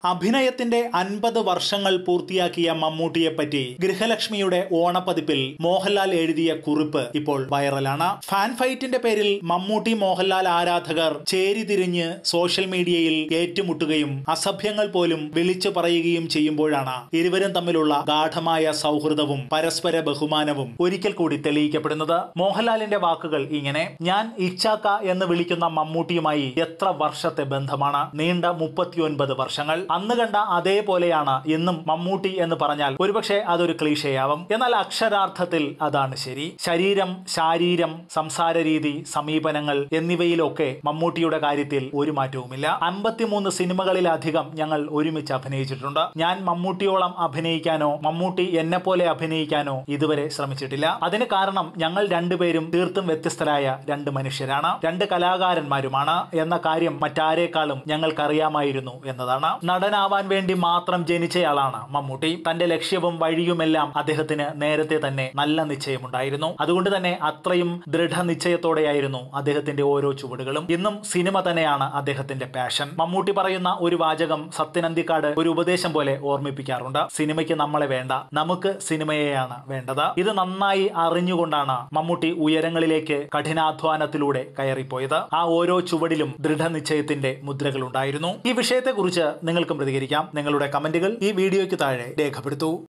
അഭിനയത്തിന്റെ അൻപത് വർഷങ്ങൾ പൂർത്തിയാക്കിയ മമ്മൂട്ടിയെപ്പറ്റി ഗൃഹലക്ഷ്മിയുടെ ഓണപ്പതിപ്പിൽ മോഹൻലാൽ എഴുതിയ കുറിപ്പ് ഇപ്പോൾ വൈറലാണ് ഫാൻ ഫൈറ്റിന്റെ പേരിൽ മമ്മൂട്ടി മോഹൻലാൽ ആരാധകർ ചേരിതിരിഞ്ഞ് സോഷ്യൽ മീഡിയയിൽ ഏറ്റുമുട്ടുകയും അസഭ്യങ്ങൾ പോലും വിളിച്ചു പറയുകയും ചെയ്യുമ്പോഴാണ് ഇരുവരും തമ്മിലുള്ള ഗാഠമായ സൗഹൃദവും പരസ്പര ബഹുമാനവും ഒരിക്കൽ കൂടി തെളിയിക്കപ്പെടുന്നത് മോഹൻലാലിന്റെ വാക്കുകൾ ഇങ്ങനെ ഞാൻ ഇച്ചാക്ക എന്ന് വിളിക്കുന്ന മമ്മൂട്ടിയുമായി എത്ര വർഷത്തെ ബന്ധമാണ് നീണ്ട മുപ്പത്തിയൊൻപത് വർഷങ്ങൾ അന്ന് കണ്ട അതേപോലെയാണ് ഇന്നും മമ്മൂട്ടി എന്ന് പറഞ്ഞാൽ ഒരുപക്ഷെ അതൊരു ക്ലീഷയാവും എന്നാൽ അക്ഷരാർത്ഥത്തിൽ അതാണ് ശരി ശരീരം ശാരീരം സംസാര രീതി സമീപനങ്ങൾ എന്നിവയിലൊക്കെ മമ്മൂട്ടിയുടെ കാര്യത്തിൽ ഒരു മാറ്റവുമില്ല അമ്പത്തിമൂന്ന് സിനിമകളിലധികം ഞങ്ങൾ ഒരുമിച്ച് അഭിനയിച്ചിട്ടുണ്ട് ഞാൻ മമ്മൂട്ടിയോളം അഭിനയിക്കാനോ മമ്മൂട്ടി എന്നെ പോലെ അഭിനയിക്കാനോ ഇതുവരെ ശ്രമിച്ചിട്ടില്ല അതിന് കാരണം ഞങ്ങൾ രണ്ടുപേരും തീർത്തും വ്യത്യസ്തരായ രണ്ട് മനുഷ്യരാണ് രണ്ട് കലാകാരന്മാരുമാണ് എന്ന കാര്യം മറ്റാരേക്കാളും ഞങ്ങൾക്കറിയാമായിരുന്നു എന്നതാണ് നടനാവാൻ വേണ്ടി മാത്രം ജനിച്ചയാളാണ് മമ്മൂട്ടി തന്റെ ലക്ഷ്യവും വഴിയുമെല്ലാം അദ്ദേഹത്തിന് നേരത്തെ തന്നെ നല്ല നിശ്ചയമുണ്ടായിരുന്നു അതുകൊണ്ട് തന്നെ അത്രയും ദൃഢനിശ്ചയത്തോടെയായിരുന്നു അദ്ദേഹത്തിന്റെ ഓരോ ചുവടുകളും ഇന്നും സിനിമ തന്നെയാണ് അദ്ദേഹത്തിന്റെ പാഷൻ മമ്മൂട്ടി പറയുന്ന ഒരു വാചകം സത്യനന്ദിക്കാട് ഒരു ഉപദേശം പോലെ ഓർമ്മിപ്പിക്കാറുണ്ട് സിനിമയ്ക്ക് നമ്മളെ വേണ്ട നമുക്ക് സിനിമയെയാണ് വേണ്ടത് ഇത് നന്നായി അറിഞ്ഞുകൊണ്ടാണ് മമ്മൂട്ടി ഉയരങ്ങളിലേക്ക് കഠിനാധ്വാനത്തിലൂടെ കയറിപ്പോയത് ആ ഓരോ ചുവടിലും ദൃഢനിശ്ചയത്തിന്റെ മുദ്രകൾ ഉണ്ടായിരുന്നു ഈ വിഷയത്തെക്കുറിച്ച് നിങ്ങൾക്കും പ്രതികരിക്കാം നിങ്ങളുടെ കമന്റുകൾ ഈ വീഡിയോയ്ക്ക് താഴെ രേഖപ്പെടുത്തൂ